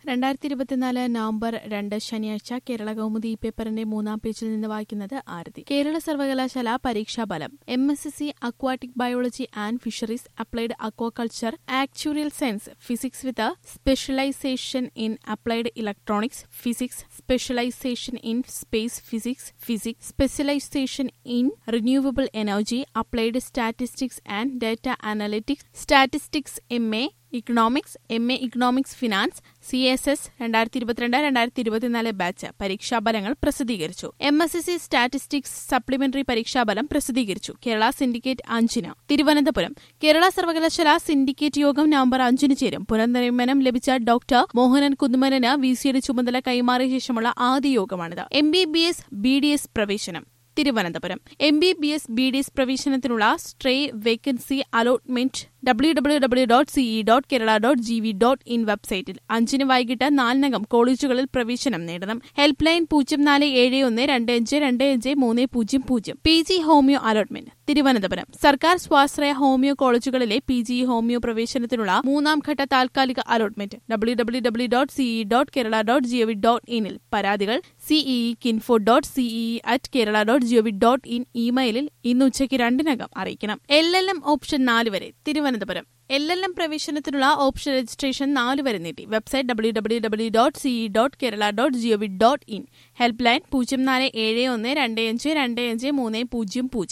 രണ്ടായിരത്തി ഇരുപത്തിനാല് നവംബർ രണ്ട് ശനിയാഴ്ച കേരള കൗമുദി പേപ്പറിന്റെ മൂന്നാം പേജിൽ നിന്ന് വായിക്കുന്നത് ആരതി കേരള സർവകലാശാല പരീക്ഷാ ഫലം M S S C aquatic biology and fisheries applied aquaculture actuarial science physics with specialisation in applied electronics physics specialisation in space physics physics specialisation in renewable energy applied statistics and data analytics statistics M A economics M A economics finance C S S രണ്ടായിരത്തി ഇരുപത്തിരണ്ട് രണ്ടായിരത്തി ഇരുപത്തിനാല് batch പരീക്ഷാഫലങ്ങൾ പ്രസിദ്ധീകരിച്ചു M S S C statistics supplementary പരീക്ഷാഫലം പ്രസിദ്ധീകരിച്ചു Kerala syndicate അഞ്ചിന് തിരുവനന്തപുരം കേരള സർവകലാശാല സിൻഡിക്കേറ്റ് യോഗം നവംബർ അഞ്ചിന് ചേരും പുനർനിയമനം ലഭിച്ച ഡോക്ടർ മോഹനൻ കുന്നുമനന് വി സിയുടെ ചുമതല കൈമാറിയ ശേഷമുള്ള ആദ്യ യോഗമാണിത് M B B S B D S പ്രവേശനം Thiruvananthapuram M B B S B D S പ്രവേശനത്തിനുള്ള stray vacancy allotment W W W dot CE dot Kerala dot G V dot in വെബ്സൈറ്റിൽ അഞ്ചിന് വൈകിട്ട് നാലിനകം കോളേജുകളിൽ പ്രവേശനം നേടണം ഹെൽപ്പ് ലൈൻ പൂജ്യം നാല് ഏഴ് ഒന്ന് രണ്ട് അഞ്ച് രണ്ട് അഞ്ച് മൂന്ന് പൂജ്യം പൂജ്യം P G homeo allotment Thiruvananthapuram സർക്കാർ സ്വാശ്രയ ഹോമിയോ കോളേജുകളിലെ പി ജി ഹോമിയോ പ്രവേശനത്തിനുള്ള മൂന്നാം ഘട്ട താൽക്കാലിക allotment W W W dot CE dot Kerala dot G O V dot ഇനിൽ പരാതികൾ സിഇഇ കിൻഫോ dot C E E at Kerala dot G O V dot in ഇമെയിലിൽ ഇന്ന് ഉച്ചയ്ക്ക് രണ്ടിനകം അറിയിക്കണം എൽ എൽ എം ഓപ്ഷൻ നാല് വരെ തിരുവനന്തപുരം എൽ എൽ എം പ്രവേശനത്തിനുള്ള ഓപ്ഷൻ രജിസ്ട്രേഷൻ നാല് വരെ നീട്ടി website W W W dot CE dot Kerala dot G O V dot in helpline പൂജ്യം നാല് ഏഴ് ഒന്ന് രണ്ട് അഞ്ച് രണ്ട് അഞ്ച് മൂന്ന് പൂജ്യം പൂജ്യം